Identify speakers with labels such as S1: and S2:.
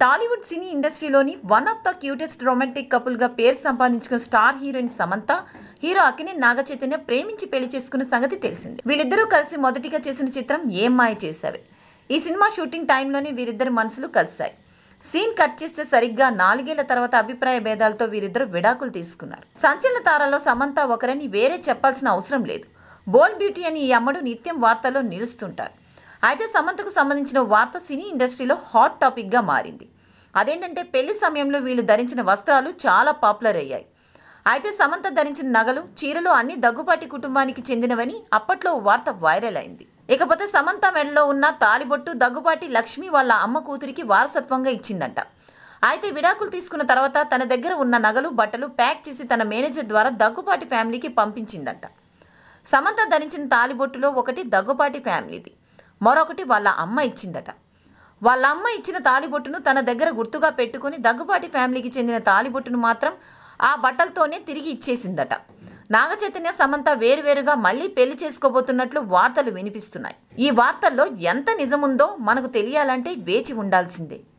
S1: Tollywood cine ఇండస్ట్రీలోని one of the cutest romantic కపుల్గా పేరు సంపాదించుకున్న star heroine Samantha hero Akkineni Naga Chaitanya ప్రేమించి పెళ్లి చేసుకున్న సంగతి తెలిసింది వీళ్ళిద్దరూ కలిసి మొదటిగా చేసిన చిత్రం ఏం మాయ చేశావే ఈ సినిమా షూటింగ్ టైంలోనే వీరిద్దరి మనసులు కలిశాయి సీన్ కట్ చేస్తే సరిగ్గా నాలుగేళ్ల తర్వాత అభిప్రాయ భేదాలతో వీరిద్దరు విడాకులు తీసుకున్నారు సంచలన తారలో సమంత ఒకరని వేరే చెప్పాల్సిన అవసరం లేదు బోల్ బ్యూటీ అని ఈ అమ్మడు నిత్యం వార్తల్లో నిలుస్తుంటారు అయితే సమంతకు సంబంధించిన వార్త సినీ ఇండస్ట్రీలో హాట్ టాపిక్గా మారింది అదేంటంటే పెళ్లి సమయంలో వీళ్ళు ధరించిన వస్త్రాలు చాలా పాపులర్ అయ్యాయి అయితే సమంత ధరించిన నగలు చీరలు అన్ని దగ్గుపాటి కుటుంబానికి చెందినవని అప్పట్లో ఓ వార్త వైరల్ అయింది ఇకపోతే సమంత మెడలో ఉన్న తాలిబొట్టు దగ్గుపాటి లక్ష్మి వాళ్ళ అమ్మ కూతురికి వారసత్వంగా ఇచ్చిందంట అయితే విడాకులు తీసుకున్న తర్వాత తన దగ్గర ఉన్న నగలు బట్టలు ప్యాక్ చేసి తన మేనేజర్ ద్వారా దగ్గుపాటి ఫ్యామిలీకి పంపించిందంట సమంత ధరించిన తాలిబొట్టులో ఒకటి దగ్గుపాటి ఫ్యామిలీది మరొకటి వాళ్ళ అమ్మ ఇచ్చిందట వాళ్ళ అమ్మ ఇచ్చిన తాలిబొట్టును తన దగ్గర గుర్తుగా పెట్టుకుని దగ్గుపాటి ఫ్యామిలీకి చెందిన తాలిబొట్టును మాత్రం ఆ బట్టలతోనే తిరిగి ఇచ్చేసిందట నాగచైతన్య సమంత వేరువేరుగా మళ్ళీ పెళ్లి చేసుకోబోతున్నట్లు వార్తలు వినిపిస్తున్నాయి ఈ వార్తల్లో ఎంత నిజముందో మనకు తెలియాలంటే వేచి ఉండాల్సిందే